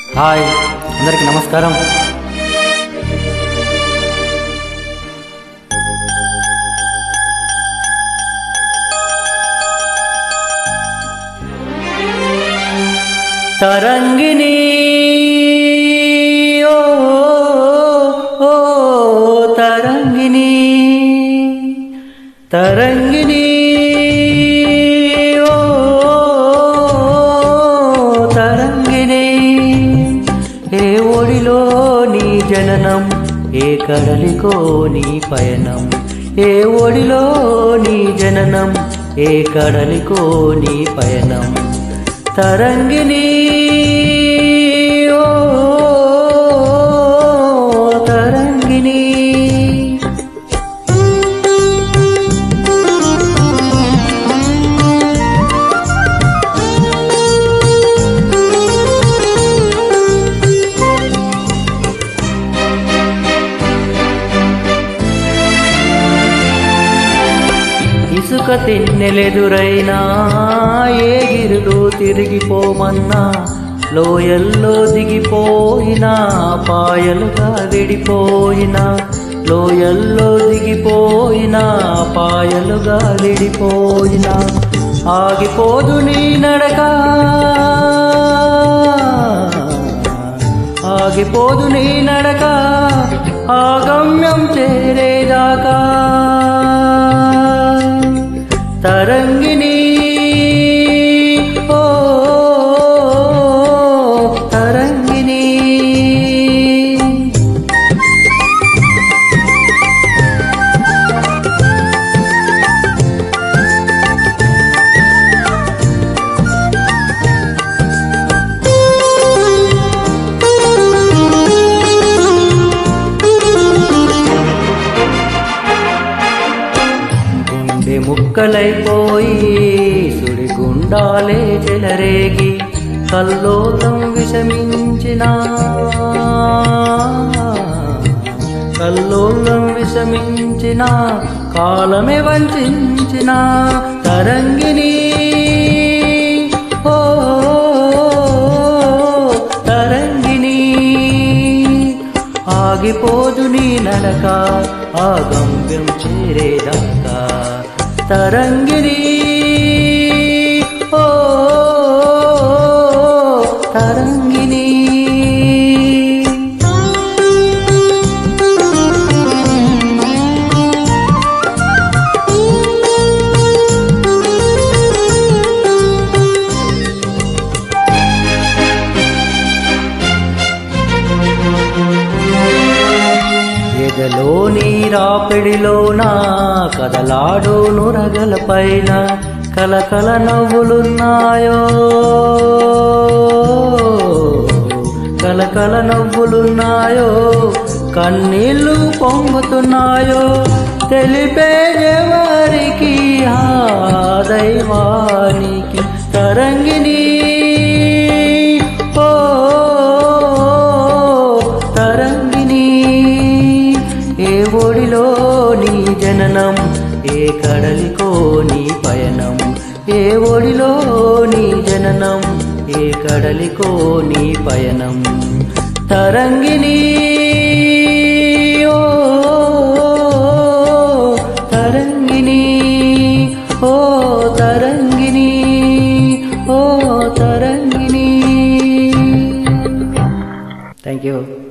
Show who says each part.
Speaker 1: hi అందరికి నమస్కారం తరంగిణి ఓ ఓ తరంగిణి తరంగిణి ఓ తరంగిణి ఏ ఒడిలో నీ జననం ఏ కడలికో నీ పయనం ఏ ఒడిలో నీ జననం ఏ కడలికో నీ పయనం తరంగిణి ఓ తరంగిణి ఇసుక తిన్నెలెదురైనా ఏ గిరులు తిరిగిపోమన్నా లోయల్లో దిగిపోయినా పాయలుగా విడిపోయినా లోయల్లో దిగిపోయినా పాయలుగా విడిపోయినా ఆగిపోదు నీ నడక ఆగిపోదు నీ నడక ఆగమ్యం చేరేదాకా తరంగిణి ఓ తరంగిణి గుండె ముక్కలైపోయి సుడి గుండాలే చెలరేగి కల్లోలం విషమించిన కల్లోలం విషమించిన కాలమే వంచిన తరంగిణి ఓ తరంగిణి ఆగిపోదు నీ నడక ఆ గమ్యం చేరేదాకా తరంగిణి ఓ తరంగిణి ఎదలోని రాపిడిలోన కదలాడు నురగల పైన కలకల నవ్వులున్నాయో కలకల నవ్వులున్నాయో కన్నీళ్లు పొంగుతున్నాయో తెలిపేదెవరికి ఆ దైవానికి తరంగిణి ఓ తరంగిణి ఏ ఒడిలో నీ జననం ఏ కడలికో నీ పయనం ఏ ఒడిలో నీ జననం ఏ కడలికో నీ పయనం తరంగిణి ఓ తరంగిణి ఓ తరంగిణి ఓ తరంగిణి థ్యాంక్ యూ